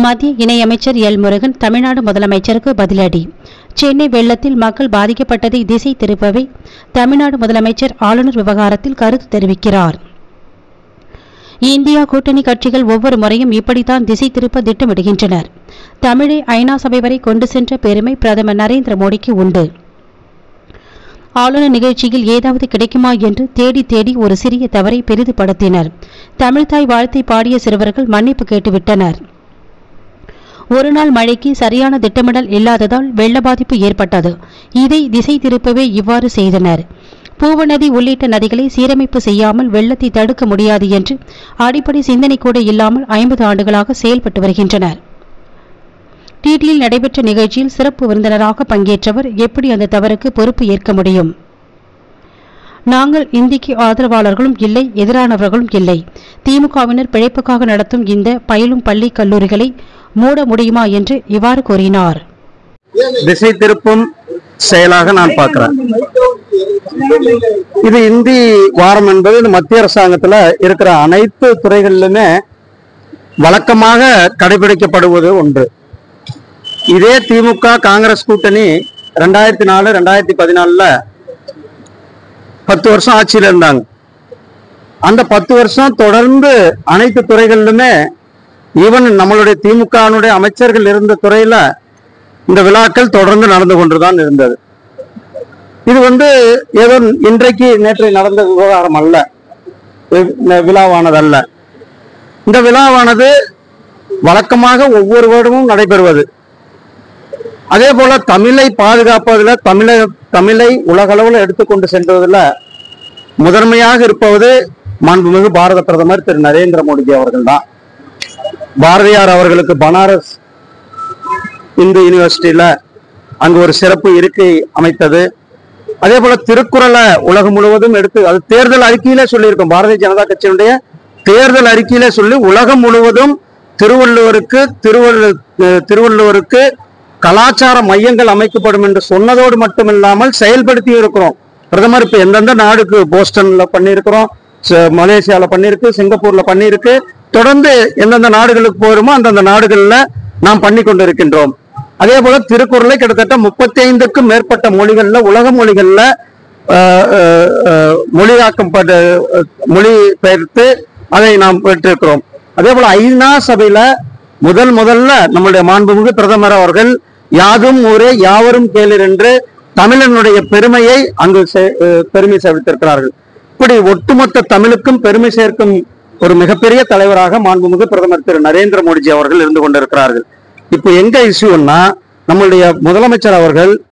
மத்திய இணையமைச்சர் எல் முருகன் தமிழ்நாடு முதலமைச்சருக்கு பதிலடி சென்னை வெள்ளத்தில் மக்கள் பாதிக்கப்பட்டதை திசை திருப்பவே தமிழ்நாடு முதலமைச்சர் ஆளுநர் விவகாரத்தில் கருத்து தெரிவிக்கிறார் இந்தியா கூட்டணி கட்சிகள் ஒவ்வொரு முறையும் இப்படித்தான் திசை திருப்ப திட்டமிடுகின்றனர் தமிழை ஐநா சபை வரை கொண்டு சென்ற பெருமை பிரதமர் நரேந்திர மோடிக்கு உண்டு ஆளுநர் நிகழ்ச்சியில் ஏதாவது கிடைக்குமா என்று தேடி தேடி ஒரு சிறிய தவறை பெரிதுபடுத்தினர் தமிழ்தாய் வாழ்த்தை பாடிய சிறுவர்கள் மன்னிப்பு கேட்டுவிட்டனர் ஒருநாள் மழைக்கு சரியான திட்டமிடல் இல்லாததால் வெள்ள பாதிப்பு ஏற்பட்டது இதை திசை திருப்பவே இவ்வாறு செய்தனர் பூவநதி உள்ளிட்ட நதிகளை சீரமைப்பு செய்யாமல் வெள்ளத்தை தடுக்க முடியாது என்று அடிப்படை சிந்தனை கூட இல்லாமல் ஐம்பது ஆண்டுகளாக செயல்பட்டு வருகின்றனர் டிடியில் நடைபெற்ற நிகழ்ச்சியில் சிறப்பு விருந்தினராக பங்கேற்றவர் எப்படி அந்த தவறுக்கு பொறுப்பு ஏற்க முடியும் நாங்கள் இந்திக்கு ஆதரவாளர்களும் இல்லை எதிரானவர்களும் இல்லை திமுகவினர் பிழைப்புக்காக நடத்தும் இந்த பயிலும் பள்ளி கல்லூரிகளை மூட முடியுமா என்று இவ்வாறு கூறினார் திசை திருப்பும் செயலாக நான் பார்க்கிறேன் இது இந்தி வாரம் என்பது இந்த மத்திய அரசாங்கத்துல இருக்கிற அனைத்து துறைகளிலுமே வழக்கமாக கடைபிடிக்கப்படுவது ஒன்று இதே திமுக காங்கிரஸ் கூட்டணி ரெண்டாயிரத்தி நாலு ரெண்டாயிரத்தி பதினாலுல பத்து வருஷம் ஆட்சியில இருந்தாங்க அந்த பத்து வருஷம் தொடர்ந்து அனைத்து துறைகளிலுமே ஈவன் நம்மளுடைய திமுகனுடைய அமைச்சர்கள் இருந்த துறையில இந்த விழாக்கள் தொடர்ந்து நடந்து கொண்டுதான் இருந்தது இது வந்து ஏதோ இன்றைக்கு நேற்று நடந்த விவகாரம் அல்ல வி- இந்த விழாவானதல்ல இந்த விழாவானது வழக்கமாக ஒவ்வொரு வருடமும் நடைபெறுவது அதே போல தமிழை பாதுகாப்பதில் தமிழை தமிழை உலகளவில் எடுத்துக்கொண்டு சென்றதுல முதன்மையாக இருப்பது மாண்புமிகு பாரத பிரதமர் திரு நரேந்திர மோடிஜி அவர்கள் தான் பாரதியார் அவர்களுக்கு பனாரஸ் இந்து யூனிவர்சிட்டியில அங்கு ஒரு சிறப்பு இருக்கை அமைத்தது அதே போல திருக்குறளை உலகம் முழுவதும் எடுத்து அது தேர்தல் அறிக்கையிலே சொல்லியிருக்கோம் பாரதிய ஜனதா கட்சியினுடைய தேர்தல் அறிக்கையிலே சொல்லி உலகம் முழுவதும் திருவள்ளுவருக்கு திருவள்ளு அஹ் திருவள்ளுவருக்கு கலாச்சார மையங்கள் அமைக்கப்படும் என்று சொன்னதோடு மட்டுமில்லாமல் செயல்படுத்தி இருக்கிறோம் பிரதமர் இப்ப எந்தெந்த நாடுக்கு போஸ்டன்ல பண்ணியிருக்கிறோம் ச- மலேசியால பண்ணியிருக்கு சிங்கப்பூர்ல பண்ணியிருக்கு தொடர்ந்து எந்தெந்த நாடுகளுக்கு போகிறோமோ அந்தந்த நாடுகள்ல நாம் பண்ணி கொண்டிருக்கின்றோம் அதே போல திருக்குறளை கிட்டத்தட்ட முப்பத்தி ஐந்துக்கும் மேற்பட்ட மொழிகள்ல உலக மொழிகள்ல ஆஹ், ஆஹ், ஆஹ், மொழியாக்கம் பட்ட ஆஹ், மொழி பெயர்த்து அதை நாம் பெற்றிருக்கிறோம் அதே போல ஐநா சபையில முதல் முதல்ல நம்முடைய மாண்புமிகு பிரதமர் அவர்கள் யாதும் ஊரே யாவரும் கேளீர் என்று தமிழனுடைய பெருமையை அங்கு செ- ஆஹ், பெருமை சேர்த்திருக்கிறார்கள் இப்படி ஒட்டுமொத்த தமிழுக்கும் பெருமை சேர்க்கும் ஒரு மிகப்பெரிய தலைவராக மாண்புமிகு பிரதமர் திரு நரேந்திர மோடிஜி அவர்கள் இருந்து கொண்டிருக்கிறார்கள் இப்போ எங்க இஷ்யூன்னா நம்மளுடைய முதலமைச்சர் அவர்கள்